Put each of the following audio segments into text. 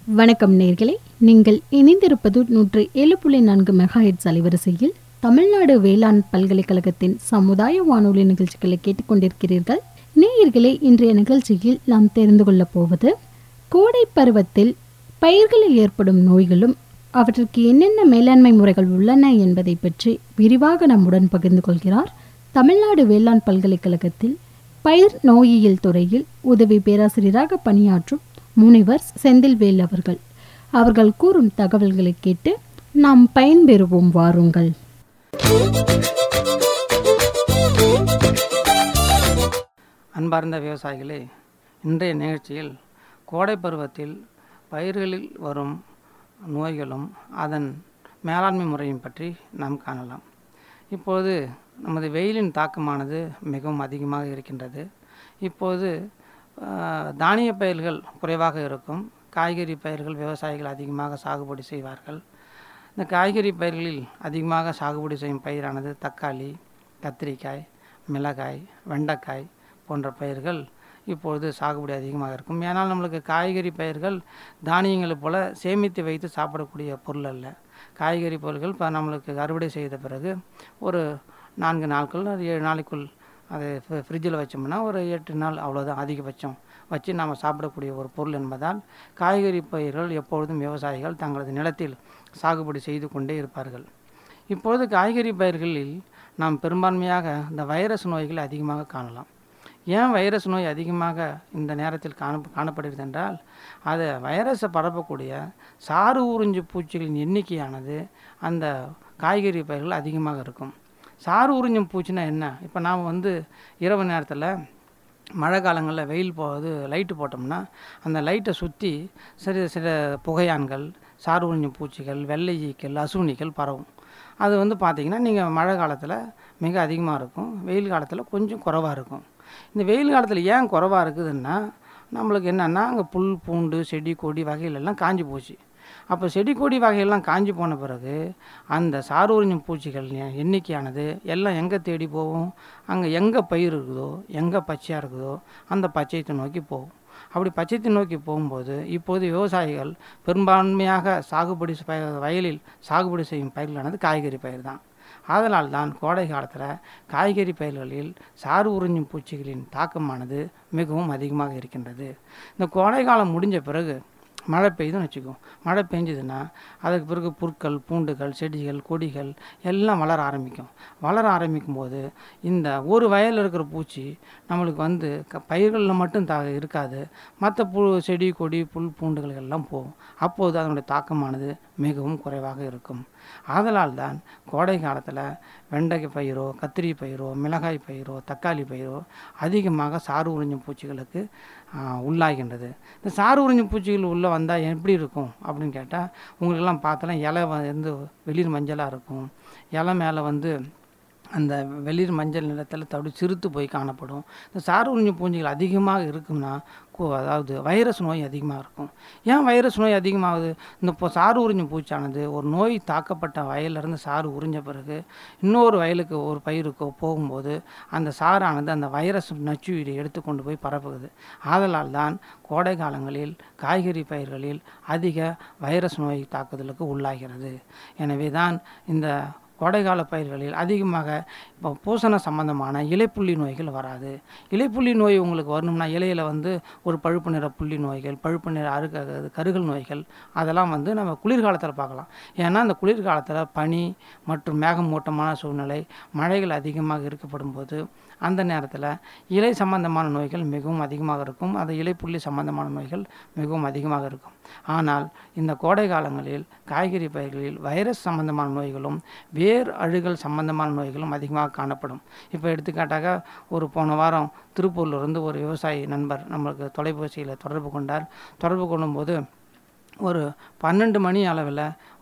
வணக்கம் நேர்களே நீங்கள் இணைந்திருப்பது நூற்று ஏழு புள்ளி நான்கு மெகாஹெட்ஸ் அலைவரிசையில் தமிழ்நாடு வேளாண் பல்கலைக்கழகத்தின் சமுதாய வானொலி நிகழ்ச்சிகளை கேட்டுக்கொண்டிருக்கிறீர்கள் நேயர்களே இன்றைய நிகழ்ச்சியில் நாம் தெரிந்து கொள்ளப் போவது கோடை பருவத்தில் பயிர்களில் ஏற்படும் நோய்களும் அவற்றிற்கு என்னென்ன மேலாண்மை முறைகள் உள்ளன என்பதை பற்றி விரிவாக நம்முடன் பகிர்ந்து கொள்கிறார் தமிழ்நாடு வேளாண் பல்கலைக்கழகத்தில் பயிர் நோயியல் துறையில் உதவி பேராசிரியராக பணியாற்றும் முனைவர் செந்தில்வேல் அவர்கள் அவர்கள் கூறும் தகவல்களை கேட்டு நாம் பயன்பெறுவோம் வாருங்கள் அன்பார்ந்த விவசாயிகளே இன்றைய நிகழ்ச்சியில் கோடை பருவத்தில் பயிர்களில் வரும் நோய்களும் அதன் மேலாண்மை முறையும் பற்றி நாம் காணலாம் இப்போது நமது வெயிலின் தாக்கமானது மிகவும் அதிகமாக இருக்கின்றது இப்போது ஆஹ், தானிய பயிர்கள் குறைவாக இருக்கும் காய்கறி பயிர்கள் விவசாயிகள் அதிகமாக சாகுபடி செய்வார்கள் இந்த காய்கறி பயிர்களில் அதிகமாக சாகுபடி செய்யும் பயிரானது தக்காளி கத்திரிக்காய் மிளகாய் வெண்டைக்காய் போன்ற பயிர்கள் இப்பொழுது சாகுபடி அதிகமாக இருக்கும் ஏன்னால் நம்மளுக்கு காய்கறி பயிர்கள் தானியங்களைப் போல சேமித்து வைத்து சாப்பிடக்கூடிய பொருள் அல்ல காய்கறி பொருட்கள் இப்போ நம்மளுக்கு அறுவடை செய்த பிறகு ஒரு நான்கு நாட்கள் அது ஏழு நாளைக்குள் அதை ஃப்ரிட்ஜில் வச்சோம்னா ஒரு எட்டு நாள் அவ்வளோதான் அதிகபட்சம் வச்சு நாம் சாப்பிடக்கூடிய ஒரு பொருள் என்பதால் காய்கறி பயிர்கள் எப்பொழுதும் விவசாயிகள் தங்களது நிலத்தில் சாகுபடி செய்து கொண்டே இருப்பார்கள் இப்பொழுது காய்கறி பயிர்களில் நாம் பெரும்பான்மையாக இந்த வைரஸ் நோய்கள் அதிகமாக காணலாம் ஏன் வைரஸ் நோய் அதிகமாக இந்த நேரத்தில் காண காணப்படுகிறது என்றால் அது வைரஸை பரப்பக்கூடிய சாறு உறிஞ்சு பூச்சிகளின் எண்ணிக்கையானது அந்த காய்கறி பயிர்கள் அதிகமாக இருக்கும் சாறு உறிஞ்சும் பூச்சினா என்ன இப்போ நாம் வந்து இரவு நேரத்தில் மழை காலங்களில் வெயில் போகுது லைட்டு போட்டோம்னா அந்த லைட்டை சுற்றி சில சில புகையான்கள் சாறு உறிஞ்சும் பூச்சிகள் வெள்ளை ஈக்கள் அசுனிகள் பரவும் அது வந்து பார்த்திங்கன்னா நீங்கள் மழை காலத்தில் மிக அதிகமாக இருக்கும் வெயில் காலத்தில் கொஞ்சம் குறைவாக இருக்கும் இந்த வெயில் காலத்தில் ஏன் குறைவாக இருக்குதுன்னா நம்மளுக்கு என்னென்னா அங்கே புல் பூண்டு செடி கொடி வகையிலெல்லாம் காஞ்சி போச்சு அப்போ செடி கொடி வகையெல்லாம் காஞ்சி போன பிறகு அந்த சாறு உறிஞ்சும் பூச்சிகள் எ- எண்ணிக்கையானது எல்லாம் எங்கே தேடி போகும் அங்கே எங்கே பயிர் இருக்குதோ எங்கே பச்சையாக இருக்குதோ அந்த பச்சையத்தை நோக்கி போகும் அப்படி பச்சையத்தை நோக்கி போகும்போது இப்போது விவசாயிகள் பெரும்பான்மையாக சாகுபடி செ- ப- வயலில் சாகுபடி செய்யும் பயிர்களானது காய்கறி பயிர் தான் ஆதலால் தான் கோடை காலத்தில் காய்கறி பயிர்களில் சாறு உறிஞ்சும் பூச்சிகளின் தாக்கமானது மிகவும் அதிகமாக இருக்கின்றது இந்த கோடை காலம் முடிஞ்ச பிறகு மழை பெய்யுதுன்னு வச்சுக்கோ மழை பெஞ்சதுன்னா அதுக்கு பிறகு புற்கள் பூண்டுகள் செடிகள் கொடிகள் எல்லாம் வளர ஆரம்பிக்கும் வளர ஆரம்பிக்கும் போது இந்த ஒரு வயலில் இருக்கிற பூச்சி நம்மளுக்கு வந்து க பயிர்களில் மட்டும் தா இருக்காது மற்ற பூ செடி கொடி புல் பூண்டுகள் எல்லாம் போகும் அப்போது அதனுடைய தாக்கமானது மிகவும் குறைவாக இருக்கும் ஆதலால் தான் கோடை காலத்தில் வெண்டைக்காய் பயிரோ கத்திரி பயிரோ மிளகாய் பயிரோ தக்காளி பயிரோ அதிகமாக சாறு உறிஞ்சும் பூச்சிகளுக்கு ஆ, உள்ளாகின்றது இந்த சாறு உறிஞ்சும் பூச்சிகள் உள்ளே வந்தால் எப்படி இருக்கும் அப்படின்னு கேட்டால் உங்களுக்கெல்லாம் பார்த்தலாம் இலை வந்து வெளிர் மஞ்சளாக இருக்கும் இலை மேலே வந்து அந்த வெளிர் மஞ்சள் நிறத்தில் தவிர சிறுத்து போய் காணப்படும் இந்த சாறு உறிஞ்சும் பூஞ்சிகள் அதிகமாக இருக்கும்னா கு- அதாவது வைரஸ் நோய் அதிகமாக இருக்கும் ஏன் வைரஸ் நோய் அதிகமாகுது இந்த இப்போ சாறு உறிஞ்சும் பூச்சானது ஒரு நோய் தாக்கப்பட்ட வயலிருந்து சாறு உறிஞ்ச பிறகு இன்னொரு வயலுக்கு ஒரு பயிருக்கோ போகும்போது அந்த சாறானது அந்த வைரஸ் நச்சுயிரை எடுத்துக்கொண்டு போய் பரப்புகிறது ஆதலால் தான் கோடை காலங்களில் காய்கறி பயிர்களில் அதிக வைரஸ் நோய் தாக்குதலுக்கு உள்ளாகிறது எனவே தான் இந்த கோடைக்கால பயிர்களில் அதிகமாக இப்போ பூசண சம்பந்தமான இலைப்புள்ளி நோய்கள் வராது இலைப்புள்ளி நோய் உங்களுக்கு வரணும்னா இலையில வந்து ஒரு பழுப்பு நிற புள்ளி நோய்கள் பழுப்பு நிற அருக கருகல் நோய்கள் அதெல்லாம் வந்து நம்ம குளிர்காலத்தில் பார்க்கலாம் ஏன்னா அந்த குளிர்காலத்தில் பனி மற்றும் மேகமூட்டமான சூழ்நிலை மழைகள் அதிகமாக இருக்கப்படும் போது அந்த நேரத்தில் இலை சம்பந்தமான நோய்கள் மிகவும் அதிகமாக இருக்கும் அது இலைப்புள்ளி சம்பந்தமான நோய்கள் மிகவும் அதிகமாக இருக்கும் ஆனால் இந்த கோடை காலங்களில் காய்கறி பயிர்களில் வைரஸ் சம்பந்தமான நோய்களும் வேர் அழுகல் சம்பந்தமான நோய்களும் அதிகமாக காணப்படும் இப்போ எடுத்துக்காட்டாக ஒரு போன வாரம் திருப்பூர்ல இருந்து ஒரு விவசாயி நண்பர் நம்மளுக்கு தொலைபேசியில் தொடர்பு கொண்டார் தொடர்பு கொள்ளும்போது ஒரு பன்னெண்டு மணி அளவில்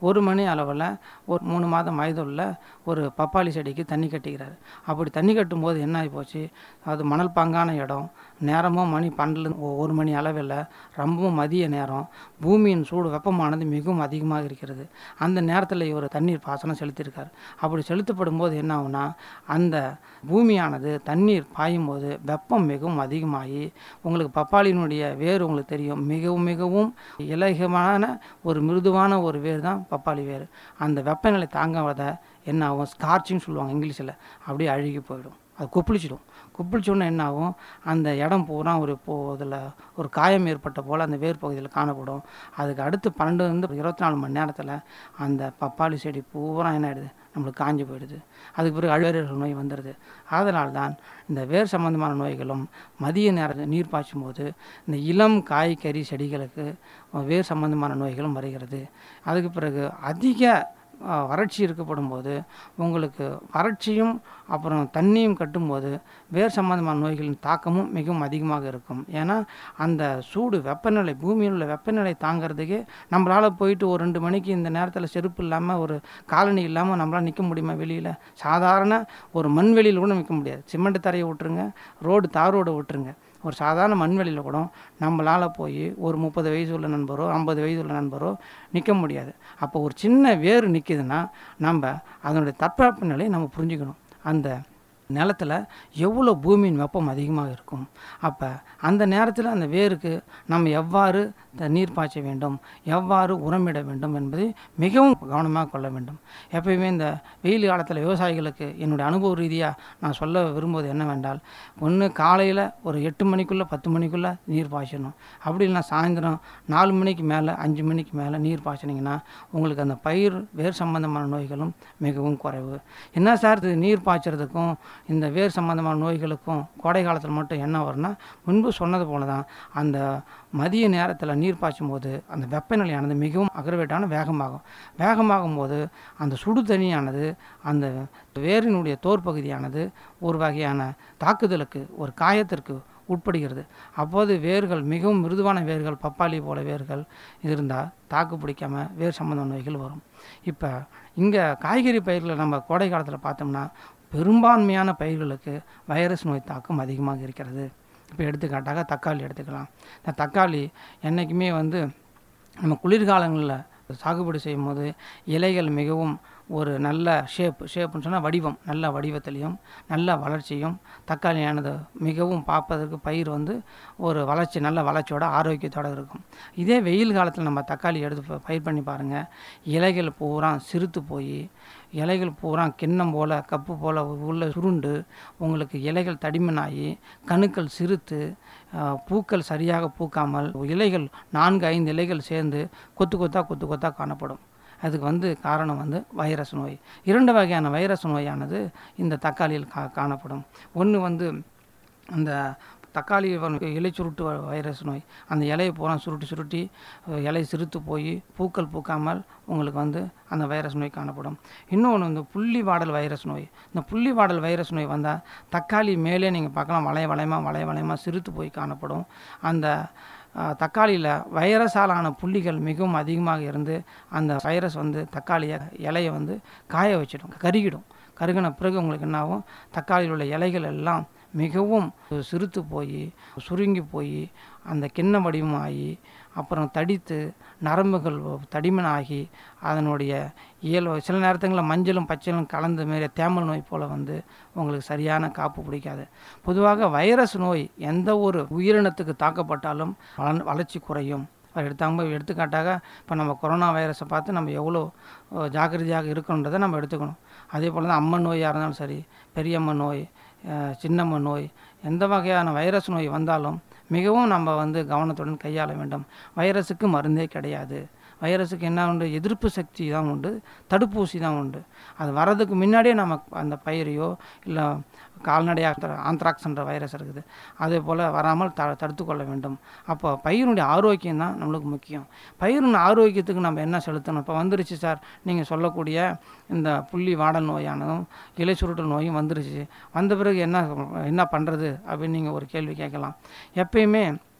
ஒரு மணி அளவில் ஒரு மூணு மாதம் வயதுள்ள ஒரு பப்பாளி செடிக்கு தண்ணி கட்டிக்கிறாரு அப்படி தண்ணி கட்டும்போது என்ன ஆகி போச்சு அது மணல் பாங்கான இடம் நேரமும் மணி பன்னெண்டு ஒரு மணி அளவில் ரொம்பவும் மதிய நேரம் பூமியின் சூடு வெப்பமானது மிகவும் அதிகமாக இருக்கிறது அந்த நேரத்தில் இவர் தண்ணீர் பாசனம் செலுத்தியிருக்கார் அப்படி செலுத்தப்படும் போது என்ன ஆகும்னா அந்த பூமியானது தண்ணீர் பாயும் போது வெப்பம் மிகவும் அதிகமாகி உங்களுக்கு பப்பாளியினுடைய வேர் உங்களுக்கு தெரியும் மிகவும் மிகவும் இலகமான ஒரு மிருதுவான ஒரு வேர் தான் பப்பாளி வேர் அந்த வெப்பநிலை தாங்காத என்ன ஆகும் ஸ்கார்ச்சின்னு சொல்லுவாங்க இங்கிலீஷில் அப்படியே அழுகி போயிடும் அது கொப்பளிச்சிடும் கொப்பளிச்சோன்னே என்ன ஆகும் அந்த இடம் பூரா ஒரு இப்போ அதில் ஒரு காயம் ஏற்பட்ட போல் அந்த வேர் பகுதியில் காணப்படும் அதுக்கு அடுத்து பன்னெண்டுலேருந்து இருபத்தி நாலு மணி நேரத்தில் அந்த பப்பாளி செடி பூரா என்ன ஆயிடுது நம்மளுக்கு காஞ்சி போயிடுது அதுக்கு பிறகு அழுவேறு நோய் வந்துடுது அதனால் தான் இந்த வேர் சம்பந்தமான நோய்களும் மதிய நேரத்தில் நீர் பாய்ச்சும் போது இந்த இளம் காய்கறி செடிகளுக்கு வேர் சம்பந்தமான நோய்களும் வருகிறது அதுக்கு பிறகு அதிக அஹ், வறட்சி இருக்கப்படும் போது உங்களுக்கு வறட்சியும் அப்புறம் தண்ணியும் கட்டும்போது வேர் சம்பந்தமான நோய்களின் தாக்கமும் மிகவும் அதிகமாக இருக்கும் ஏன்னா அந்த சூடு வெப்பநிலை பூமியில் உள்ள வெப்பநிலை தாங்கிறதுக்கே நம்மளால் போயிட்டு ஒரு ரெண்டு மணிக்கு இந்த நேரத்தில் செருப்பு இல்லாமல் ஒரு காலனி இல்லாமல் நம்மளால் நிற்க முடியுமா வெளியில் சாதாரண ஒரு மண்வெளியில் கூட நிற்க முடியாது சிமெண்ட் தரையை விட்டுருங்க ரோடு தார் ரோடை விட்டுருங்க ஒரு சாதாரண மண்வெளியில் கூட நம்மளால் போய் ஒரு முப்பது வயசு உள்ள நண்பரோ ஐம்பது வயசு உள்ள நண்பரோ நிற்க முடியாது அப்போ ஒரு சின்ன வேர் நிற்கிதுன்னா நம்ம அதனுடைய தட்பவெப்ப நிலையை நம்ம புரிஞ்சுக்கணும் அந்த நிலத்தில் எவ்வளோ பூமியின் வெப்பம் அதிகமாக இருக்கும் அப்போ அந்த நேரத்தில் அந்த வேருக்கு நம்ம எவ்வாறு த- நீர் பாய்ச்ச வேண்டும் எவ்வாறு உரமிட வேண்டும் என்பதை மிகவும் கவனமாக கொள்ள வேண்டும் எப்பயுமே இந்த வெயில் காலத்தில் விவசாயிகளுக்கு என்னுடைய அனுபவ ரீதியாக நான் சொல்ல விரும்புவது என்னவென்றால் ஒன்று காலையில் ஒரு எட்டு மணிக்குள்ளே பத்து மணிக்குள்ளே நீர் பாய்ச்சணும் அப்படி இல்லைன்னா சாயந்தரம் நாலு மணிக்கு மேலே அஞ்சு மணிக்கு மேலே நீர் பாய்ச்சினீங்கன்னா உங்களுக்கு அந்த பயிர் வேர் சம்பந்தமான நோய்களும் மிகவும் குறைவு என்ன சார் இது நீர் பாய்ச்சறதுக்கும் இந்த வேர் சம்பந்தமான நோய்களுக்கும் கோடை காலத்தில் மட்டும் என்ன வரும்னா முன்பு சொன்னது போல தான் அந்த மதிய நேரத்தில் நீர் பாய்ச்சும் போது அந்த வெப்பநிலையானது மிகவும் அக்ரவேட்டான வேகமாகும் வேகமாகும் போது அந்த சுடு தண்ணியானது அந்த வேரினுடைய தோற்பகுதியானது ஒரு வகையான தாக்குதலுக்கு ஒரு காயத்திற்கு உட்படுகிறது அப்போது வேர்கள் மிகவும் மிருதுவான வேர்கள் பப்பாளி போல வேர்கள் இருந்தால் தாக்கு பிடிக்காம வேர் சம்பந்த நோய்கள் வரும் இப்போ இங்கே காய்கறி பயிர்களை நம்ம கோடை காலத்தில் பார்த்தோம்னா பெரும்பான்மையான பயிர்களுக்கு வைரஸ் நோய் தாக்கம் அதிகமாக இருக்கிறது இப்போ எடுத்துக்காட்டாக தக்காளி எடுத்துக்கலாம் இந்த தக்காளி என்றைக்குமே வந்து நம்ம குளிர்காலங்களில் சாகுபடி செய்யும் போது இலைகள் மிகவும் ஒரு நல்ல ஷேப் ஷேப்புன்னு சொன்னால் வடிவம் நல்ல வடிவத்திலையும் நல்ல வளர்ச்சியும் தக்காளியானது மிகவும் பார்ப்பதற்கு பயிர் வந்து ஒரு வளர்ச்சி நல்ல வளர்ச்சியோட ஆரோக்கியத்தோடு இருக்கும் இதே வெயில் காலத்தில் நம்ம தக்காளி எடுத்து ப- பயிர் பண்ணி பாருங்கள் இலைகள் பூரா சிறுத்து போய் இலைகள் பூரா கிண்ணம் போல் கப்பு போல் உள்ள சுருண்டு உங்களுக்கு இலைகள் தடிமனாகி கணுக்கள் சிறுத்து ஆஹ், பூக்கள் சரியாக பூக்காமல் இலைகள் நான்கு ஐந்து இலைகள் சேர்ந்து கொத்து கொத்தா கொத்து கொத்தா காணப்படும் அதுக்கு வந்து காரணம் வந்து வைரஸ் நோய் இரண்டு வகையான வைரஸ் நோயானது இந்த தக்காளியில் கா காணப்படும் ஒன்று வந்து அந்த தக்காளி வரும் இலை சுருட்டு வ- வைரஸ் நோய் அந்த இலையை பூரா சுருட்டி சுருட்டி அஹ், இலை சிறுத்து போய் பூக்கள் பூக்காமல் உங்களுக்கு வந்து அந்த வைரஸ் நோய் காணப்படும் இன்னொன்று வந்து புள்ளி வாடல் வைரஸ் நோய் இந்த புள்ளி வாடல் வைரஸ் நோய் வந்தால் தக்காளி மேலே நீங்கள் பார்க்கலாம் வளைய வளையமாக வளைய வளையமாக சிறுத்து போய் காணப்படும் அந்த தக்காளியில் வைரஸாலான புள்ளிகள் மிகவும் அதிகமாக இருந்து அந்த வைரஸ் வந்து தக்காளியை இலையை வந்து காய வச்சிடும் கருகிடும் கருகின பிறகு உங்களுக்கு என்ன ஆகும் தக்காளியில் உள்ள இலைகள் எல்லாம் மிகவும் சிறுத்து போய் சுருங்கி போய் அந்த கிண்ண வடிவமாகி அப்புறம் தடித்து நரம்புகள் தடிமனாகி அதனுடைய இயல்பு சில நேரத்துங்களில் மஞ்சளும் பச்சையும் கலந்த மாரி தேமல் நோய் போல் வந்து உங்களுக்கு சரியான காப்பு பிடிக்காது பொதுவாக வைரஸ் நோய் எந்த ஒரு உயிரினத்துக்கு தாக்கப்பட்டாலும் வள- வளர்ச்சி குறையும் அது எடுத்தாங்க எடுத்துக்காட்டாக இப்போ நம்ம கொரோனா வைரஸை பார்த்து நம்ம எவ்வளோ அஹ், ஜாக்கிரதையாக இருக்கணுன்றதை நம்ம எடுத்துக்கணும் அதே போல் தான் அம்மன் நோயாக இருந்தாலும் சரி பெரியம்மன் நோய் அஹ், சின்னம்மன் நோய் எந்த வகையான வைரஸ் நோய் வந்தாலும் மிகவும் நம்ம வந்து கவனத்துடன் கையாள வேண்டும் வைரஸுக்கு மருந்தே கிடையாது வைரஸுக்கு என்ன உண்டு எதிர்ப்பு சக்தி தான் உண்டு தடுப்பூசி தான் உண்டு அது வர்றதுக்கு முன்னாடியே நம்ம அந்த பயிரையோ இல்லை கால்நடையாக ஆந்த்ராக்ஸ் என்ற வைரஸ் இருக்குது அதே போல் வராமல் த தடுத்து கொள்ள வேண்டும் அப்போ பயிரினுடைய ஆரோக்கியம் தான் நம்மளுக்கு முக்கியம் பயிரின் ஆரோக்கியத்துக்கு நம்ம என்ன செலுத்தணும் இப்போ வந்துருச்சு சார் நீங்கள் சொல்லக்கூடிய இந்த புள்ளி வாடல் நோயானதும் இலை சுருட்டல் நோயும் வந்துருச்சு வந்த பிறகு என்ன என்ன பண்ணுறது அப்படின்னு நீங்கள் ஒரு கேள்வி கேட்கலாம் எப்பயுமே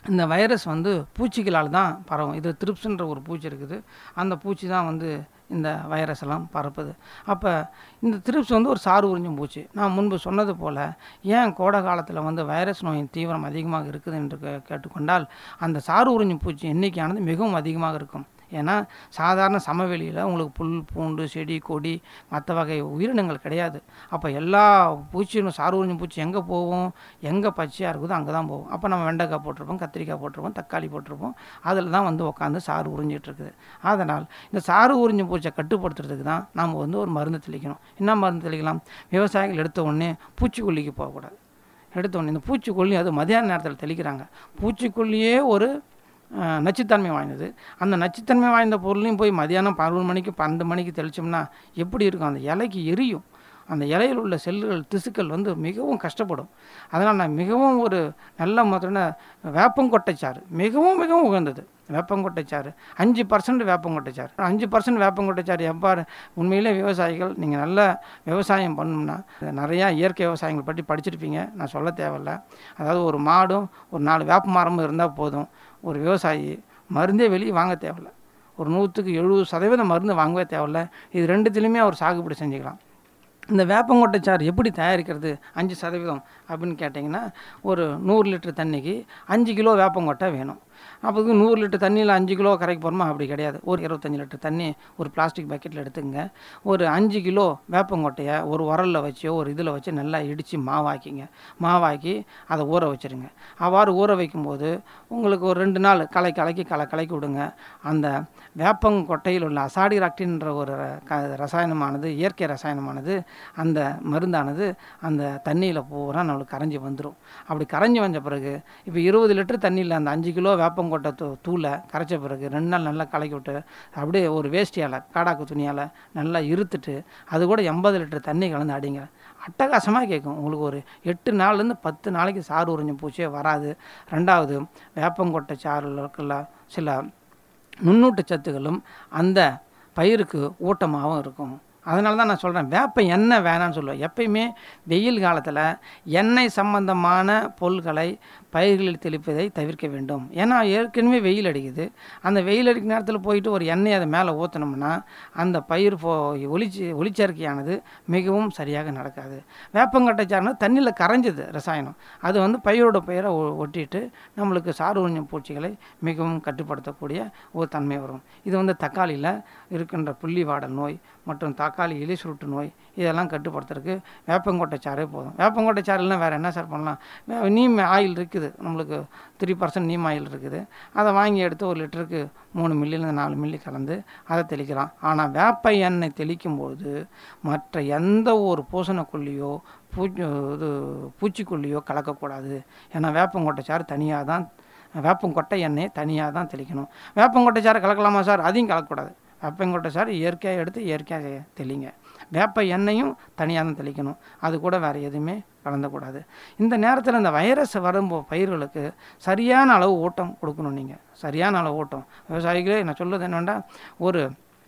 இந்த வைரஸ் வந்து பூச்சிகளால் தான் பரவும் இது த்ரிப்ஸ்ன்ற ஒரு பூச்சி இருக்குது அந்த பூச்சி தான் வந்து இந்த வைரஸ் எல்லாம் பரப்புது அப்போ இந்த த்ரிப்ஸ் வந்து ஒரு சாறு உறிஞ்சும் பூச்சி நான் முன்பு சொன்னது போல் ஏன் கோடை காலத்தில் வந்து வைரஸ் நோயின் தீவிரம் அதிகமாக இருக்குது என்று கே- கேட்டுக்கொண்டால் அந்த சாறு உறிஞ்சும் பூச்சி எண்ணிக்கையானது மிகவும் அதிகமாக இருக்கும் ஏன்னா சாதாரண சமவெளியில் உங்களுக்கு புல் பூண்டு செடி கொடி மற்ற வகை உயிரினங்கள் கிடையாது அப்போ எல்லா பூச்சியும் சாறு உறிஞ்சும் பூச்சி எங்கே போகும் எங்கே பச்சையாக இருக்குதோ அங்கே தான் போகும் அப்போ நம்ம வெண்டைக்காய் போட்டிருப்போம் கத்திரிக்காய் போட்டிருப்போம் தக்காளி போட்டிருப்போம் அதில் தான் வந்து உட்காந்து சாறு உறிஞ்சிட்டு இருக்குது அதனால் இந்த சாறு உறிஞ்சும் பூச்சியை கட்டுப்படுத்துறதுக்கு தான் நம்ம வந்து ஒரு மருந்து தெளிக்கணும் என்ன மருந்து தெளிக்கலாம் விவசாயிகள் எடுத்த உடனே பூச்சிக்கொல்லிக்கு போகக்கூடாது எடுத்த உடனே இந்த பூச்சிக்கொல்லி அது மதியான நேரத்தில் தெளிக்கிறாங்க பூச்சிக்கொல்லியே ஒரு அஹ், நச்சுத்தன்மை வாய்ந்தது அந்த நச்சுத்தன்மை வாய்ந்த பொருளையும் போய் மதியானம் பதினொரு மணிக்கு பன்னெண்டு மணிக்கு தெளிச்சோம்னா எப்படி இருக்கும் அந்த இலைக்கு எரியும் அந்த இலையில் உள்ள செல்லுகள் திசுக்கள் வந்து மிகவும் கஷ்டப்படும் அதனால் நான் மிகவும் ஒரு நல்ல முதல்ல வேப்பங்கொட்டைச்சாறு மிகவும் மிகவும் உகந்தது வேப்பங்கொட்டைச்சாறு அஞ்சு பர்சன்ட் வேப்பங்கொட்டைச்சாறு அஞ்சு பர்சன்ட் வேப்பங்கொட்டைச்சாறு எவ்வாறு உண்மையிலே விவசாயிகள் நீங்கள் நல்ல விவசாயம் பண்ணணும்னா நிறையா இயற்கை விவசாயங்கள் பற்றி படிச்சிருப்பீங்க நான் சொல்ல தேவையில்ல அதாவது ஒரு மாடும் ஒரு நாலு வேப்ப மரமும் இருந்தால் போதும் ஒரு விவசாயி மருந்தே வெளியே வாங்க தேவையில்ல ஒரு நூற்றுக்கு எழுபது சதவீதம் மருந்து வாங்கவே தேவையில்ல இது ரெண்டுத்துலேயுமே அவர் சாகுபடி செஞ்சுக்கலாம் இந்த வேப்பங்கொட்டை சாறு எப்படி தயாரிக்கிறது அஞ்சு சதவீதம் அப்படின்னு கேட்டிங்கன்னா ஒரு நூறு லிட்டர் தண்ணிக்கு அஞ்சு கிலோ வேப்பங்கொட்டை வேணும் அப்போது நூறு லிட்டர் தண்ணியில் அஞ்சு கிலோ கரைக்க போகிறோமா அப்படி கிடையாது ஒரு இருபத்தஞ்சி லிட்டர் தண்ணி ஒரு பிளாஸ்டிக் பக்கெட்டில் எடுத்துக்கங்க ஒரு அஞ்சு கிலோ வேப்பங்கொட்டையை ஒரு உரலில் வச்சோ ஒரு இதில் வச்சு நல்லா இடித்து மாவாக்கிங்க மாவாக்கி அதை ஊற வச்சுருங்க அவ்வாறு ஊற வைக்கும்போது உங்களுக்கு ஒரு ரெண்டு நாள் கலை கலக்கி கலை கலக்கி விடுங்க அந்த வேப்பங்கொட்டையில் உள்ள அசாடிராக்டின்ற ஒரு க ரசாயனமானது இயற்கை ரசாயனமானது அந்த மருந்தானது அந்த தண்ணியில் பூரா நம்மளுக்கு கரைஞ்சி வந்துடும் அப்படி கரைஞ்சி வந்த பிறகு இப்போ இருபது லிட்டர் தண்ணியில் அந்த அஞ்சு கிலோ வேப்பங்கொட்டை தூ தூளை கரைச்ச பிறகு ரெண்டு நாள் நல்லா கலக்கி விட்டு அப்படியே ஒரு வேஷ்டியால் காடாக்கு துணியால் நல்லா இருத்துட்டு அது கூட எண்பது லிட்டர் தண்ணி கலந்து அடிங்க அட்டகாசமாக கேட்கும் உங்களுக்கு ஒரு எட்டு நாள்லேருந்து பத்து நாளைக்கு சாறு உறிஞ்சும் பூச்சியே வராது ரெண்டாவது வேப்பங்கொட்டை சாறில் இருக்குல்ல சில நுண்ணூட்ட சத்துக்களும் அந்த பயிருக்கு ஊட்டமாகவும் இருக்கும் அதனால தான் நான் சொல்கிறேன் வேப்ப எண்ணெய் வேணான்னு சொல்லுவேன் எப்பயுமே வெயில் காலத்தில் எண்ணெய் சம்பந்தமான பொருட்களை பயிர்களில் தெளிப்பதை தவிர்க்க வேண்டும் ஏன்னா ஏற்கனவே வெயில் அடிக்குது அந்த வெயில் அடிக்கிற நேரத்தில் போயிட்டு ஒரு எண்ணெய் அதை மேலே ஊற்றினோம்னா அந்த பயிர் போ ஒளிச்சு ஒளிச்சேர்க்கையானது மிகவும் சரியாக நடக்காது வேப்பங்கட்டை சார்ந்து தண்ணியில் கரைஞ்சது ரசாயனம் அது வந்து பயிரோட பயிரை ஒ- ஒட்டிட்டு நம்மளுக்கு சாறு உறிஞ்சும் பூச்சிகளை மிகவும் கட்டுப்படுத்தக்கூடிய ஒரு தன்மை வரும் இது வந்து தக்காளியில் இருக்கின்ற புள்ளி வாடல் நோய் மற்றும் தக்காளி இலை சுருட்டு நோய் இதெல்லாம் கட்டுப்படுத்துறதுக்கு வேப்பங்கொட்டை சாறே போதும் வேப்பங்கொட்டை சாறுலாம் வேறு என்ன சார் பண்ணலாம் வே- நீம் ஆயில் இருக்குது நம்மளுக்கு த்ரீ பர்சன்ட் நீம் ஆயில் இருக்குது அதை வாங்கி எடுத்து ஒரு லிட்டருக்கு மூணு மில்லிலேருந்து நாலு மில்லி கலந்து அதை தெளிக்கலாம் ஆனால் வேப்ப எண்ணெய் தெளிக்கும்போது மற்ற எந்த ஒரு பூசணக்கொல்லியோ பூச்சி இது பூச்சிக்கொல்லியோ கலக்கக்கூடாது ஏன்னா வேப்பங்கொட்டை சாறு தனியாக தான் வேப்பங்கொட்டை எண்ணெய் தனியாக தான் தெளிக்கணும் வேப்பங்கொட்டை சாறு கலக்கலாமா சார் அதையும் கலக்கக்கூடாது வேப்பங்கொட்டை சாறு இயற்கையாக எடுத்து இயற்கையாக தெளிங்க வேப்ப எண்ணெயும் தனியாக தான் தெளிக்கணும் அது கூட வேறு எதுவுமே கலந்தக்கூடாது இந்த நேரத்தில் இந்த வைரஸ் வரும்போ பயிர்களுக்கு சரியான அளவு ஊட்டம் கொடுக்கணும் நீங்கள் சரியான அளவு ஊட்டம் விவசாயிகளே நான் சொல்லுவது என்னென்னா ஒரு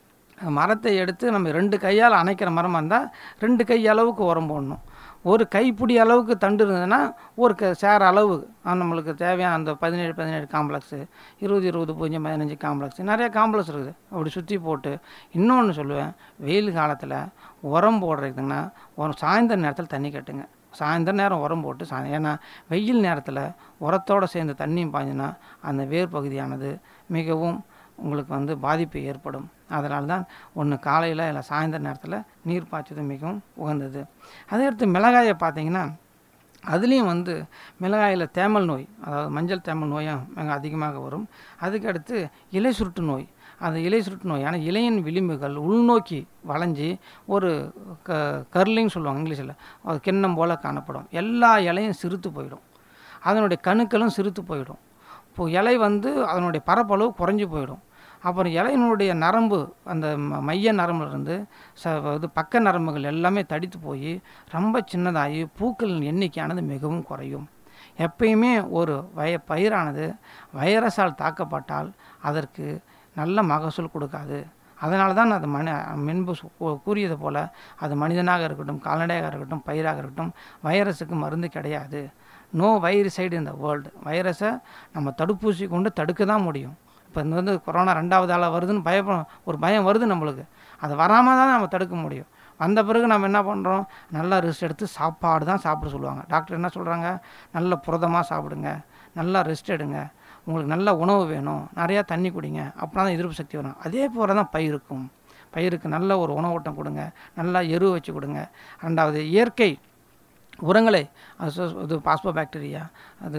மரத்தை எடுத்து நம்ம ரெண்டு கையால் அணைக்கிற மரமாக இருந்தால் ரெண்டு கை அளவுக்கு உரம் போடணும் ஒரு கைப்பிடி அளவுக்கு தண்டு இருந்ததுன்னா ஒரு க சேர அளவு ஆ, நம்மளுக்கு தேவையான அந்த பதினேழு பதினேழு காம்ப்ளெக்ஸு இருபது இருபது பூஜ்ஜியம் பதினஞ்சு காம்ப்ளெக்ஸ் நிறைய காம்ப்ளெக்ஸ் இருக்குது அப்படி சுற்றி போட்டு இன்னொன்று சொல்லுவேன் வெயில் காலத்தில் உரம் போடுறதுன்னா ஒரு சாயந்தர நேரத்தில் தண்ணி கட்டுங்க சாயந்தர நேரம் உரம் போட்டு சாய் ஏன்னா வெயில் நேரத்தில் உரத்தோடு சேர்ந்து தண்ணியும் பாய்ஞ்சுன்னா அந்த வேர் பகுதியானது மிகவும் உங்களுக்கு வந்து பாதிப்பு ஏற்படும் அதனால தான் ஒன்று காலையில் இல்லை சாயந்தர நேரத்தில் நீர் பாய்ச்சது மிகவும் உகந்தது அதே அடுத்து மிளகாயை பார்த்தீங்கன்னா அதுலேயும் வந்து மிளகாயில் தேமல் நோய் அதாவது மஞ்சள் தேமல் நோயும் மிக அதிகமாக வரும் அதுக்கடுத்து இலை சுருட்டு நோய் அந்த இலை சுருட்டு நோய் ஆனால் இலையின் விளிம்புகள் உள்நோக்கி வளைஞ்சி ஒரு க கர்லிங் சொல்லுவாங்க இங்கிலீஷில் அது கிண்ணம் போல் காணப்படும் எல்லா இலையும் சிறுத்து போயிடும் அதனுடைய கணுக்களும் சிறுத்து போயிடும் இப்போ இலை வந்து அதனுடைய பரப்பளவு குறைஞ்சி போயிடும் அப்புறம் இலையினுடைய நரம்பு அந்த ம- மைய நரம்புல இருந்து ச இது பக்க நரம்புகள் எல்லாமே தடித்து போய் ரொம்ப சின்னதாகி பூக்களின் எண்ணிக்கையானது மிகவும் குறையும் எப்பயுமே ஒரு வய பயிரானது வைரஸால் தாக்கப்பட்டால் அதற்கு நல்ல மகசூல் கொடுக்காது அதனால தான் அது மனி முன்பு சு- கூ- கூறியது போல் அது மனிதனாக இருக்கட்டும் கால்நடையாக இருக்கட்டும் பயிராக இருக்கட்டும் வைரஸுக்கு மருந்து கிடையாது நோ வைரசைடு இந்த வேர்ல்டு வைரஸை நம்ம தடுப்பூசி கொண்டு தடுக்க தான் முடியும் இப்போ இந்த வந்து கொரோனா ரெண்டாவது ஆளாக வருதுன்னு பயம் ஒரு பயம் வருது நம்மளுக்கு அது வராமல் தான் நம்ம தடுக்க முடியும் வந்த பிறகு நம்ம என்ன பண்ணுறோம் நல்லா ரெஸ்ட் எடுத்து சாப்பாடு தான் சாப்பிட சொல்லுவாங்க டாக்டர் என்ன சொல்கிறாங்க நல்ல புரதமாக சாப்பிடுங்க நல்லா ரெஸ்ட் எடுங்க உங்களுக்கு நல்ல உணவு வேணும் நிறையா தண்ணி குடிங்க அப்படின்னா தான் எதிர்ப்பு சக்தி வரும் அதே போல் தான் பயிருக்கும் பயிருக்கு நல்ல ஒரு உணவூட்டம் கொடுங்க நல்லா எரு வச்சு கொடுங்க ரெண்டாவது இயற்கை உரங்களை அசோ இது பாஸ்போ பாக்டீரியா அது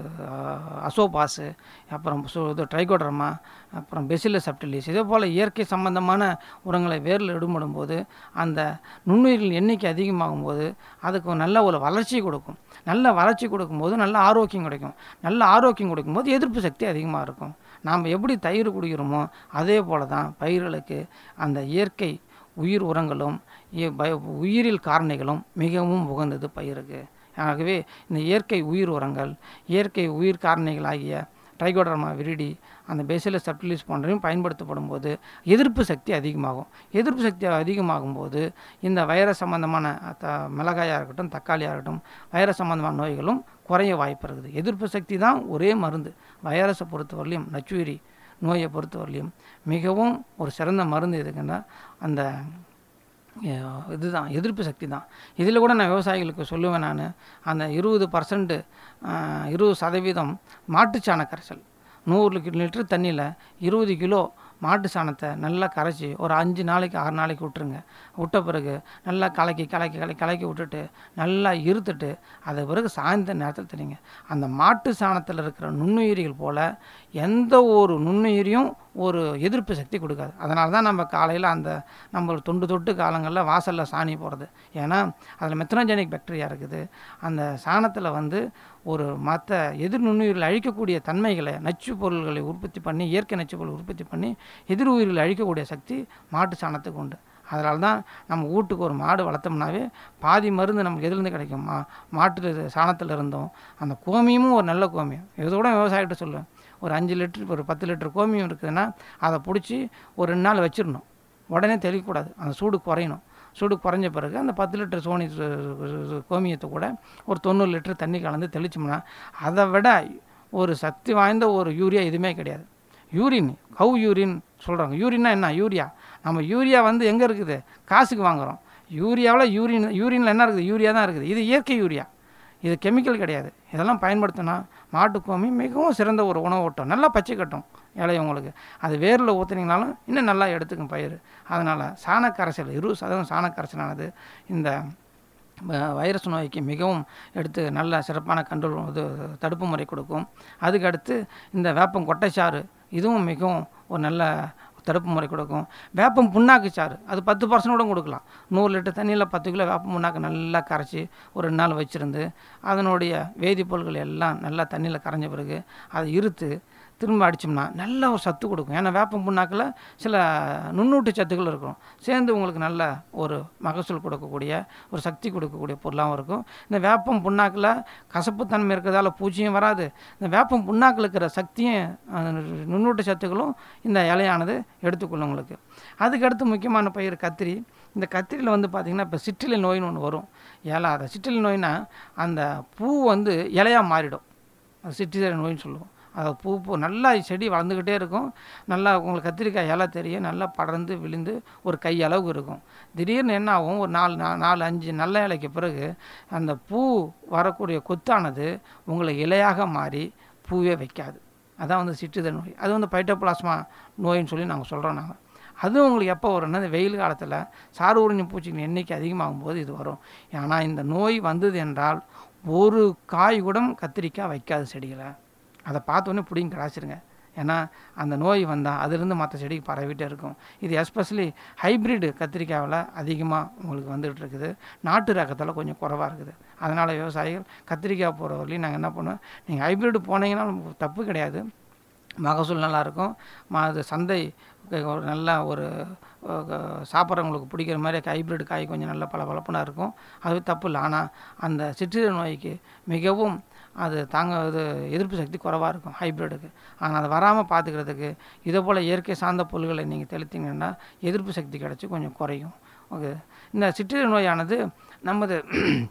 அசோபாஸு அப்புறம் சு இது ட்ரைகோட்ரமா அப்புறம் பெசிலஸ் சப்டிலிஸ் இதே போல் இயற்கை சம்பந்தமான உரங்களை வேரில் இடுபடும் போது அந்த நுண்ணுயிர்கள் எண்ணிக்கை அதிகமாகும் போது அதுக்கு நல்ல ஒரு வளர்ச்சி கொடுக்கும் நல்ல வளர்ச்சி கொடுக்கும்போது நல்ல ஆரோக்கியம் கிடைக்கும் நல்ல ஆரோக்கியம் கொடுக்கும்போது எதிர்ப்பு சக்தி அதிகமாக இருக்கும் நாம் எப்படி தயிர் குடிக்கிறோமோ அதே போல தான் பயிர்களுக்கு அந்த இயற்கை உயிர் உரங்களும் இ- பய- உயிரியல் காரணிகளும் மிகவும் உகந்தது பயிருக்கு ஆகவே இந்த இயற்கை உயிர் உரங்கள் இயற்கை உயிர் காரணிகள் ஆகிய ட்ரைகோடர்மா விரிடி அந்த பேசிலஸ் சப்டிலிஸ் போன்றவையும் பயன்படுத்தப்படும் போது எதிர்ப்பு சக்தி அதிகமாகும் எதிர்ப்பு சக்தி அதிகமாகும் போது இந்த வைரஸ் சம்பந்தமான த மிளகாயாக இருக்கட்டும் தக்காளியாக இருக்கட்டும் வைரஸ் சம்பந்தமான நோய்களும் குறைய வாய்ப்பு இருக்குது எதிர்ப்பு சக்தி தான் ஒரே மருந்து வைரஸை பொறுத்தவரையிலையும் நச்சுயிரி நோயை பொறுத்தவரையிலையும் மிகவும் ஒரு சிறந்த மருந்து எதுக்குன்னா அந்த அஹ், இதுதான் எதிர்ப்பு சக்தி தான் இதில் கூட நான் விவசாயிகளுக்கு சொல்லுவேன் நான் அந்த இருபது பர்சன்ட் இருபது சதவீதம் மாட்டுச்சாண கரைசல் நூறு கி- லிட்டர் தண்ணியில் இருபது கிலோ மாட்டு சாணத்தை நல்லா கரைச்சி ஒரு அஞ்சு நாளைக்கு ஆறு நாளைக்கு விட்டுருங்க விட்ட பிறகு நல்லா கலக்கி கலக்கி கலக்கி கலக்கி விட்டுட்டு நல்லா இருத்துட்டு அது பிறகு சாயந்தர நேரத்தில் தெரியுங்க அந்த மாட்டு சாணத்தில் இருக்கிற நுண்ணுயிரிகள் போல் எந்த ஒரு நுண்ணுயிரியும் ஒரு எதிர்ப்பு சக்தி கொடுக்காது அதனால தான் நம்ம காலையில் அந்த நம்ம தொண்டு தொட்டு காலங்களில் வாசலில் சாணி போடுறது ஏன்னா அதில் மெத்தனோஜெனிக் பாக்டீரியா இருக்குது அந்த சாணத்தில் வந்து ஒரு மற்ற எதிர் நுண்ணுயிரில் அழிக்கக்கூடிய தன்மைகளை நச்சு பொருள்களை உற்பத்தி பண்ணி இயற்கை நச்சு பொருள் உற்பத்தி பண்ணி எதிர் உயிர்களை அழிக்கக்கூடிய சக்தி மாட்டு சாணத்துக்கு உண்டு அதனால தான் நம்ம வீட்டுக்கு ஒரு மாடு வளர்த்தோம்னாவே பாதி மருந்து நமக்கு எதுலேருந்து கிடைக்கும் மா மாட்டு சாணத்தில் இருந்தோம் அந்த கோமியமும் ஒரு நல்ல கோமியம் இதோட விவசாயிகிட்ட சொல்லுவேன் ஒரு அஞ்சு லிட்டர் ஒரு பத்து லிட்டர் கோமியம் இருக்குதுன்னா அதை பிடிச்சி ஒரு ரெண்டு நாள் வச்சிடணும் உடனே தெளிக்கக்கூடாது அந்த சூடு குறையணும் சூடு குறைஞ்ச பிறகு அந்த பத்து லிட்டர் சோனி சு- சு- சு- கோமியத்தை கூட ஒரு தொண்ணூறு லிட்டர் தண்ணி கலந்து தெளிச்சோம்னா அதை விட ஒரு சக்தி வாய்ந்த ஒரு யூரியா எதுவுமே கிடையாது யூரின் கவு யூரின் சொல்கிறாங்க யூரின்னா என்ன யூரியா நம்ம யூரியா வந்து எங்கே இருக்குது காசுக்கு வாங்குகிறோம் யூரியாவில் யூரின் யூரினில் என்ன இருக்குது யூரியா தான் இருக்குது இது இயற்கை யூரியா இது கெமிக்கல் கிடையாது இதெல்லாம் பயன்படுத்தினா மாட்டுக்கோமி மிகவும் சிறந்த ஒரு உணவோட்டம் நல்லா பச்சை கட்டும் இலைய உங்களுக்கு அது வேரில் ஊற்றுனீங்கனாலும் இன்னும் நல்லா எடுத்துக்கும் பயிர் அதனால் சாணக்கரைசல் இருபது சதவீதம் சாணக்கரைசலானது இந்த வ- வைரஸ் நோய்க்கு மிகவும் எடுத்து நல்ல சிறப்பான கண்ட்ரோல் இது தடுப்பு முறை கொடுக்கும் அதுக்கு அடுத்து இந்த வேப்பம் கொட்டைச்சாறு இதுவும் மிகவும் ஒரு நல்ல தடுப்பு முறை கொடுக்கும் வேப்பம் புண்ணாக்கு சாறு அது பத்து பர்சன்ட் கூட கொடுக்கலாம் நூறு லிட்டர் தண்ணியில் பத்து கிலோ வேப்பம் புண்ணாக்கு நல்லா கரைச்சி ஒரு ரெண்டு நாள் வச்சுருந்து அதனுடைய வேதிப்பொருட்கள் எல்லாம் நல்லா தண்ணியில் கரைஞ்ச பிறகு அதை இருத்து திரும்ப அடித்தோம்னா நல்ல ஒரு சத்து கொடுக்கும் ஏன்னா வேப்பம் புண்ணாக்கில் சில நுண்ணூட்ட சத்துக்கள் இருக்கும் சேர்ந்து உங்களுக்கு நல்ல ஒரு மகசூல் கொடுக்கக்கூடிய ஒரு சக்தி கொடுக்கக்கூடிய பொருளாகவும் இருக்கும் இந்த வேப்பம் புண்ணாக்கில் கசப்புத்தன்மை இருக்கிறதால பூச்சியும் வராது இந்த வேப்பம் புண்ணாக்கில் இருக்கிற சக்தியும் அஹ், நுண்ணூட்ட சத்துக்களும் இந்த இலையானது எடுத்துக்கொள்ளும் உங்களுக்கு அதுக்கடுத்து முக்கியமான பயிர் கத்திரி இந்த கத்திரியில் வந்து பார்த்திங்கன்னா இப்போ சிற்றிலை நோயின்னு ஒன்று வரும் ஏலா அதை சிற்றிலை நோய்னா அந்த பூ வந்து இலையாக மாறிடும் அது சிற்றிலை நோயின்னு சொல்லுவோம் அது பூ பூ நல்லா செடி வளர்ந்துக்கிட்டே இருக்கும் நல்லா உங்களுக்கு கத்திரிக்காய் இலை தெரியும் நல்லா படர்ந்து விழுந்து ஒரு கை அளவுக்கு இருக்கும் திடீர்னு என்ன ஆகும் ஒரு நாலு நா- நாலு அஞ்சு நல்ல இலைக்கு பிறகு அந்த பூ வரக்கூடிய கொத்தானது உங்களை இலையாக மாறி பூவே வைக்காது அதான் வந்து சிற்றுதல் நோய் அது வந்து பைட்டோபிளாஸ்மா நோயின்னு சொல்லி நாங்கள் சொல்கிறோம் நாங்கள் அதுவும் உங்களுக்கு எப்போ வரும்னா இந்த வெயில் காலத்தில் சாறு உறிஞ்சும் பூச்சிகளின் எண்ணிக்கை அதிகமாகும் போது இது வரும் ஆனால் இந்த நோய் வந்தது என்றால் ஒரு காய் கூட கத்திரிக்காய் வைக்காது செடிகளை அதை பார்த்தோன்னே பிடிங்கி கிடாச்சிருங்க ஏன்னா அந்த நோய் வந்தால் அதிலிருந்து மற்ற செடிக்கு பரவிட்டே இருக்கும் இது எஸ்பெஷலி ஹைப்ரிட் கத்திரிக்காயில் அதிகமாக உங்களுக்கு வந்துகிட்டு இருக்குது நாட்டு ரகத்தில் கொஞ்சம் குறைவாக இருக்குது அதனால் விவசாயிகள் கத்திரிக்காய் போகிற வரையிலும் நாங்கள் என்ன பண்ணுவோம் நீங்கள் ஹைப்ரிட் போனீங்கன்னா நமக்கு தப்பு கிடையாது மகசூல் நல்லாயிருக்கும் ம அது சந்தை ஒரு நல்ல ஒரு அஹ், சாப்பிட்றவங்களுக்கு பிடிக்கிற மாதிரி ஹைப்ரிட் காய் கொஞ்சம் நல்ல பல பளபளப்பாக இருக்கும் அது தப்பு இல்லை ஆனால் அந்த சிற்றிலை நோய்க்கு மிகவும் அது தாங்க இது எதிர்ப்பு சக்தி குறைவாக இருக்கும் ஹைப்ரிடுக்கு ஆனால் அதை வராமல் பார்த்துக்கிறதுக்கு இதே போல் இயற்கை சார்ந்த பொருள்களை நீங்கள் தெளித்தீங்கன்னா எதிர்ப்பு சக்தி கிடச்சி கொஞ்சம் குறையும் ஓகே இந்த சிற்றிலை நோயானது நமது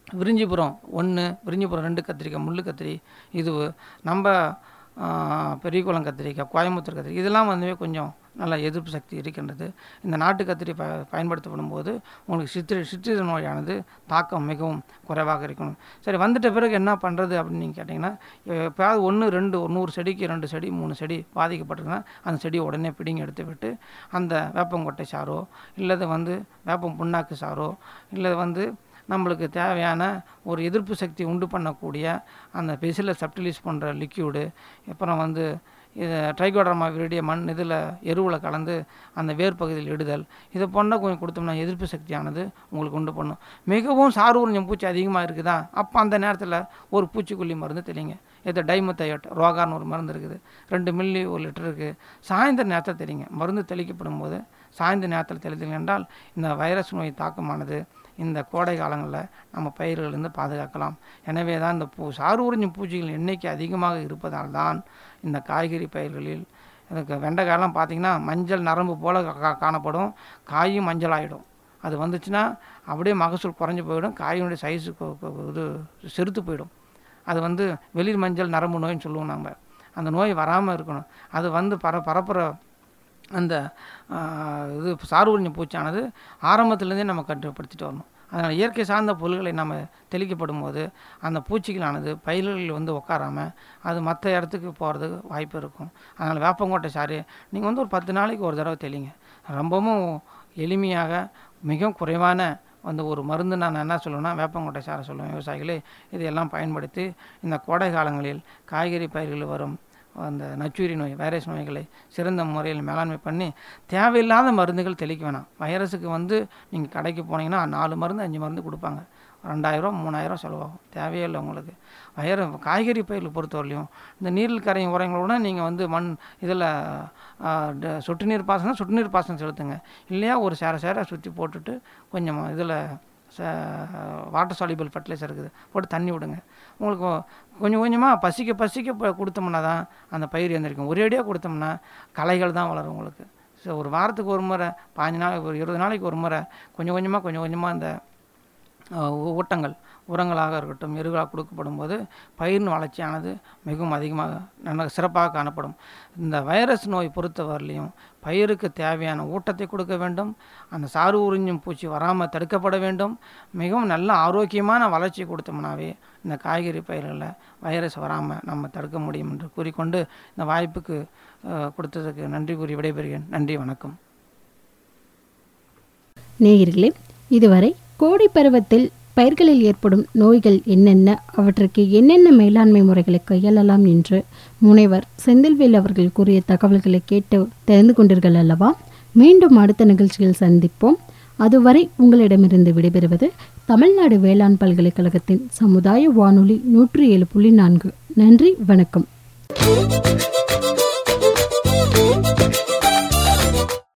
விரிஞ்சிபுரம் ஒன்று விரிஞ்சிபுரம் ரெண்டு கத்திரிக்காய் முள்ளு கத்திரி இது நம்ம ஆ, பெரியகுளம் கத்திரிக்காய் கோயம்புத்தூர் கத்திரிக்காய் இதெல்லாம் வந்து கொஞ்சம் நல்ல எதிர்ப்பு சக்தி இருக்கின்றது இந்த நாட்டு கத்திரி ப பயன்படுத்தப்படும் போது உங்களுக்கு சித்திரை சிற்றிட நோயானது தாக்கம் மிகவும் குறைவாக இருக்கணும் சரி வந்துட்ட பிறகு என்ன பண்ணுறது அப்படின்னு நீங்கள் கேட்டிங்கன்னா எப்போயாவது ஒன்று ரெண்டு ஒரு நூறு செடிக்கு ரெண்டு செடி மூணு செடி பாதிக்கப்பட்டிருக்குன்னா அந்த செடியை உடனே பிடிங்கி எடுத்து விட்டு அந்த வேப்பங்கொட்டை சாறோ இல்லது வந்து வேப்பம் புண்ணாக்கு சாறோ இல்லை வந்து நம்மளுக்கு தேவையான ஒரு எதிர்ப்பு சக்தி உண்டு பண்ணக்கூடிய அந்த பெசிலர் சப்டிலிஸ் போன்ற லிக்யூடு அப்புறம் வந்து இது ட்ரைகோடர்மா விரிடிய மண் இதில் எருவில் கலந்து அந்த வேர் பகுதியில் இடுதல் இதை போன்ற கொஞ்சம் கொடுத்தோம்னா எதிர்ப்பு சக்தியானது உங்களுக்கு உண்டு பண்ணும் மிகவும் சாறு உறிஞ்சும் பூச்சி அதிகமாக இருக்குதா அப்போ அந்த நேரத்தில் ஒரு பூச்சிக்கொல்லி மருந்து தெளிங்க இது டைமத்தையோட் ரோகான்னு ஒரு மருந்து இருக்குது ரெண்டு மில்லி ஒரு லிட்டருக்கு சாயந்தர நேரத்தில் தெளிங்க மருந்து தெளிக்கப்படும் போது சாயந்தர நேரத்தில் தெளித்தீங்க என்றால் இந்த வைரஸ் நோய் தாக்கமானது இந்த கோடை காலங்களில் நம்ம பயிர்களிலிருந்து பாதுகாக்கலாம் எனவே தான் இந்த பூ சாறு உறிஞ்சும் பூச்சிகள் எண்ணிக்கை அதிகமாக இருப்பதால் தான் இந்த காய்கறி பயிர்களில் எனக்கு வெண்டைக்காயெல்லாம் பார்த்தீங்கன்னா மஞ்சள் நரம்பு போல் கா- காணப்படும் காயும் மஞ்சள் ஆகிடும் அது வந்துச்சுன்னா அப்படியே மகசூல் குறைஞ்சி போயிடும் காயினுடைய சைஸு இது செருத்து போயிடும் அது வந்து வெளிர் மஞ்சள் நரம்பு நோயின்னு சொல்லுவோம் நம்ம அந்த நோய் வராமல் இருக்கணும் அது வந்து பர பரப்புற அந்த ஆ, இது சாறு உறிஞ்சும் பூச்சானது ஆரம்பத்துலேருந்தே நம்ம கட்டுப்படுத்திட்டு வரணும் அதனால் இயற்கை சார்ந்த பொருள்களை நம்ம தெளிக்கப்படும் போது அந்த பூச்சிகளானது பயிர்களில் வந்து உட்காராமல் அது மற்ற இடத்துக்கு போகிறதுக்கு வாய்ப்பு இருக்கும் அதனால் வேப்பங்கோட்டை சாறு நீங்கள் வந்து ஒரு பத்து நாளைக்கு ஒரு தடவை தெளிங்க ரொம்பவும் எளிமையாக மிகவும் குறைவான வந்து ஒரு மருந்து நான் என்ன சொல்லுவேன்னா வேப்பங்கொட்டை சாரை சொல்லுவேன் விவசாயிகளே இதையெல்லாம் பயன்படுத்தி இந்த கோடை காலங்களில் காய்கறி பயிர்களில் வரும் அந்த நச்சுயிரி நோய் வைரஸ் நோய்களை சிறந்த முறையில் மேலாண்மை பண்ணி தேவையில்லாத மருந்துகள் தெளிக்க வேணாம் வைரஸுக்கு வந்து நீங்கள் கடைக்கு போனீங்கன்னா நாலு மருந்து அஞ்சு மருந்து கொடுப்பாங்க ரெண்டாயிரம் மூணாயிரம் செலவாகும் தேவையே இல்லை உங்களுக்கு வயறு காய்கறி பயிர்கள் பொறுத்தவரையிலையும் இந்த நீரில் கரையும் உரங்களோட நீங்கள் வந்து மண் இதில் சொட்டு நீர் பாசனம் சொட்டு நீர் பாசனம் செலுத்துங்க இல்லையா ஒரு சேர சேர சுற்றி போட்டுட்டு கொஞ்சம் இதில் வாட்டர் சாலிபிள் ஃபர்டிலைசர் இருக்குது போட்டு தண்ணி விடுங்க உங்களுக்கு கொஞ்சம் கொஞ்சமாக பசிக்க பசிக்க இப்போ கொடுத்தோம்னா தான் அந்த பயிர் எந்திரிக்கும் ஒரேடியாக கொடுத்தோம்னா களைகள் தான் வளரும் உங்களுக்கு ஸோ ஒரு வாரத்துக்கு ஒரு முறை பாஞ்சு நாளைக்கு ஒரு இருபது நாளைக்கு ஒரு முறை கொஞ்சம் கொஞ்சமாக கொஞ்சம் கொஞ்சமாக அந்த அஹ், ஊ- ஊட்டங்கள் உரங்களாக இருக்கட்டும் எருகளாக கொடுக்கப்படும் போது பயிரின் வளர்ச்சியானது மிகவும் அதிகமாக நல்ல சிறப்பாக காணப்படும் இந்த வைரஸ் நோய் பொறுத்தவரையிலையும் பயிருக்கு தேவையான ஊட்டத்தை கொடுக்க வேண்டும் அந்த சாறு உறிஞ்சும் பூச்சி வராமல் தடுக்கப்பட வேண்டும் மிகவும் நல்ல ஆரோக்கியமான வளர்ச்சி கொடுத்தோம்னாவே இந்த காய்கறி பயிர்களில் வைரஸ் வராமல் நம்ம தடுக்க முடியும் என்று கூறிக்கொண்டு இந்த வாய்ப்புக்கு அஹ், கொடுத்ததுக்கு நன்றி கூறி விடைபெறுகிறேன் நன்றி வணக்கம் நேயர்களே இதுவரை கோடை பருவத்தில் பயிர்களில் ஏற்படும் நோய்கள் என்னென்ன அவற்றுக்கு என்னென்ன மேலாண்மை முறைகளை கையாளலாம் என்று முனைவர் செந்தில்வேல் அவர்கள் கூறிய தகவல்களை கேட்டு தெரிந்து கொண்டீர்கள் அல்லவா மீண்டும் அடுத்த நிகழ்ச்சியில் சந்திப்போம் அதுவரை உங்களிடமிருந்து விடைபெறுவது தமிழ்நாடு வேளாண் பல்கலைக்கழகத்தின் சமுதாய வானொலி நூற்றி ஏழு புள்ளி நான்கு நன்றி வணக்கம்